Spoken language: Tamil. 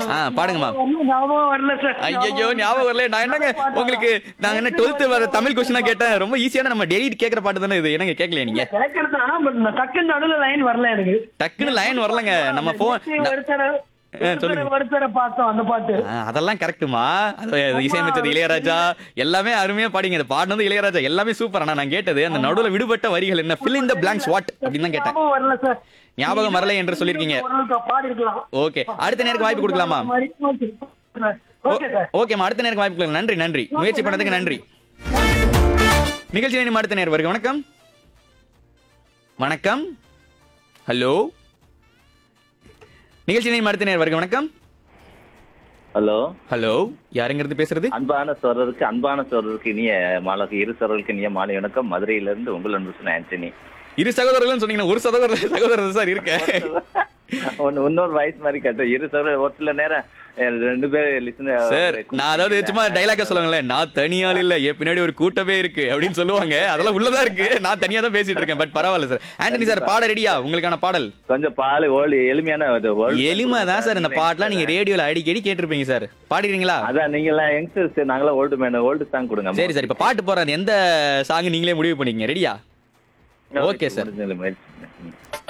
ஆ பாடுங்கம்மா ஞாபகம் வரல சார் ஐயோ ஞாபகம் வரல நான் என்னங்க உங்களுக்கு நாங்க என்ன டுவெல்த் வர தமிழ் கொஸ்டினா கேட்டேன் ரொம்ப ஈஸியான நம்ம டெய்லி கேக்குற பாட்டு தானே இது என்னங்க கேட்கலையா நீங்க கேட்கறது ஆனா பட் நான் டக்குன்னு நடுவுல லைன் வரல எனக்கு டக்குன்னு லைன் வரலங்க நம்ம போன் ஒருத்தர ஆ, சொல்லுங்க. ஒருத்தர பார்த்தோம் அந்த பாட்டு அதெல்லாம் கரெக்ட்டுமா அது இசையமைச்சது இளையராஜா எல்லாமே அருமையா பாடிங்க இந்த பாடினது இளையராஜா எல்லாமே சூப்பர் ஆனா நான் கேட்டது அந்த நடுவுல விடுபட்ட வரிகள் என்ன fill in the blanks what அப்படின்னு தான் கேட்டேன் ஞாபகம் வரல சார் ஞாபகம் வரல என்று சொல்லியிருக்கீங்க ஓரளவுக்கு பாடி இருக்கலாம் ஓகே அடுத்த நேருக்கு வாய்ப்பு கொடுக்கலாமா ஓகே சார் ஓகேம்மா அடுத்த நேருக்கு வாய்ப்பு கொடுக்கலாம் நன்றி நன்றி முயற்சி பண்ணதுக்கு நன்றி நிகழ்ச்சி நேரம் அடுத்த நேரம் வருக வணக்கம் வணக்கம் ஹலோ நிகழ்ச்சி நேரம் அடுத்த நேரம் வருக வணக்கம் ஹலோ ஹலோ யாருங்கிறது பேசுறது அன்பான சோழருக்கு அன்பான சோழருக்கு இனிய மாலை இரு சோழருக்கு இனிய மாலை வணக்கம் மதுரையிலிருந்து உங்கள் அன்பு சொன்ன ஆண்டனி இரு சகோதரர்கள் சொன்னீங்கன்னா ஒரு சகோதரர் சகோதரர் சார் இருக்க ஒன்னு இன்னொரு வயசு மாதிரி கட்ட இரு சோழர் ஒரு சில நேரம் அஹ், ரெண்டு பேர் லிசன் சார் நான் அதாவது சும்மா டைலாக சொல்லுவாங்களே நான் தனியாள் இல்ல என் பின்னாடி ஒரு கூட்டமே இருக்கு அப்படின்னு சொல்லுவாங்க அதெல்லாம் உள்ளதா இருக்கு நான் தனியா தான் பேசிட்டு இருக்கேன் பட் பரவாயில்ல சார் ஆண்டனி சார் பாட ரெடியா உங்களுக்கான பாடல் கொஞ்சம் பால் ஓல்டு எளிமையான இது world- எளிமை தான் சார் இந்த பாட்டுலாம் நீங்க ரேடியோல அடிக்கடி கேட்டிருப்பீங்க சார் பாடிக்கிறீங்களா அதான் நீங்க எல்லாம் யங்ஸ்டர்ஸ் நாங்களாம் ஓல்டு மேன் ஓல்டு சாங் கொடுங்க சரி சார் இப்ப பாட்டு போறது எந்த சாங் நீங்களே முடிவு பண்ணிக்கங்க ரெடியா ஓகே சார் முடிஞ்ச முயற்சி. ம்.